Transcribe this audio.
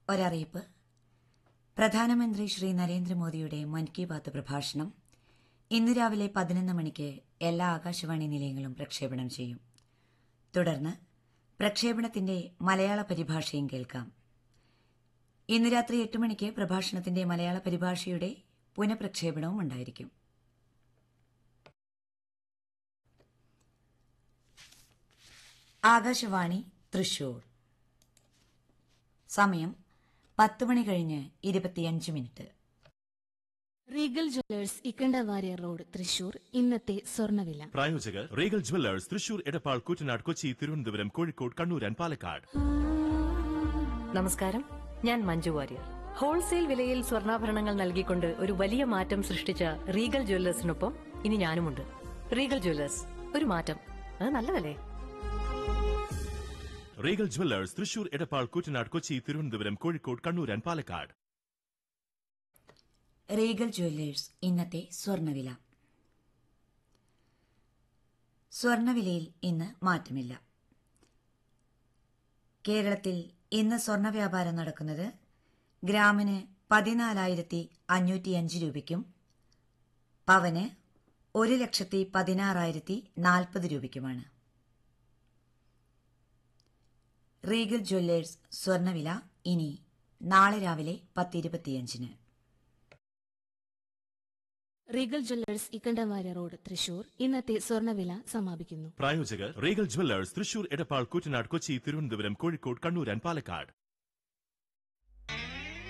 ഒരറിയിപ്പ് പ്രധാനമന്ത്രി ശ്രീ നരേന്ദ്രമോദിയുടെ മൻ കി ബാത്ത് പ്രഭാഷണം ഇന്ന് രാവിലെ പതിനൊന്ന് മണിക്ക് എല്ലാ ആകാശവാണി നിലയങ്ങളും പ്രക്ഷേപണം ചെയ്യും തുടർന്ന് പ്രക്ഷേപണത്തിന്റെ മലയാള പരിഭാഷയും കേൾക്കാം ഇന്ന് രാത്രി എട്ട് മണിക്ക് പ്രഭാഷണത്തിന്റെ മലയാള പരിഭാഷയുടെ പുനഃപ്രക്ഷേപണവും ഉണ്ടായിരിക്കും ആകാശവാണി തൃശൂർ സമയം പത്ത് മണി കഴിഞ്ഞ് ഇരുപത്തിയഞ്ച് minute Regal Jewellers Ikkandawarya road Thrissur ഇന്നത്തെ സ്വർണ്ണവില പ്രായോജകർ Regal Jewellers Thrissur Edappal Koottanad Kochi Thiruvananthapuram Kozhikode Kannur and Palakkad നമസ്കാരം ഞാൻ മഞ്ജു വാര്യർ ഹോൾസെയിൽ വിലയിൽ സ്വർണ്ണാഭരണങ്ങൾ നൽകിക്കൊണ്ട് ഒരു വലിയ മാറ്റം സൃഷ്ടിച്ച റീഗൽ ജ്വല്ലേഴ്സിനൊപ്പം ഇനി ഞാനുമുണ്ട് റീഗൽ ജ്വല്ലേഴ്സ് ഒരു മാറ്റം അത് നല്ലതല്ലേ Regal Jewellers Thrissur Edappal Koottanad Kochi Thiruvananthapuram Kozhikode Kannur and Palakkad Regal Jewellers ഇന്നത്തെ സ്വർണ്ണവില സ്വർണ്ണവിലയിൽ ഇന്ന് മാറ്റമില്ല കേരളത്തിൽ ഇന്ന് സ്വർണ്ണ വ്യാപാരം നടക്കുന്നത് ഗ്രാമിന് പതിനാലായിരത്തി അഞ്ഞൂറ്റിയഞ്ച് രൂപയ്ക്കും പവന് ഒരു ലക്ഷത്തി പതിനാറായിരത്തി നാൽപ്പത് രൂപയ്ക്കുമാണ് റീഗൽ ജ്വല്ലേഴ്സ് സ്വർണ്ണവില ഇനി നാളെ രാവിലെ പത്തിരുപത്തിയഞ്ചിന് Regal Jewellers Ikkandawarya road Thrissur ഇന്നത്തെ സ്വർണ്ണവില സമാപിക്കുന്നു പ്രായോജകർ Regal Jewellers Thrissur Edappal Koottanad Kochi Thiruvananthapuram Kozhikode Kannur and Palakkad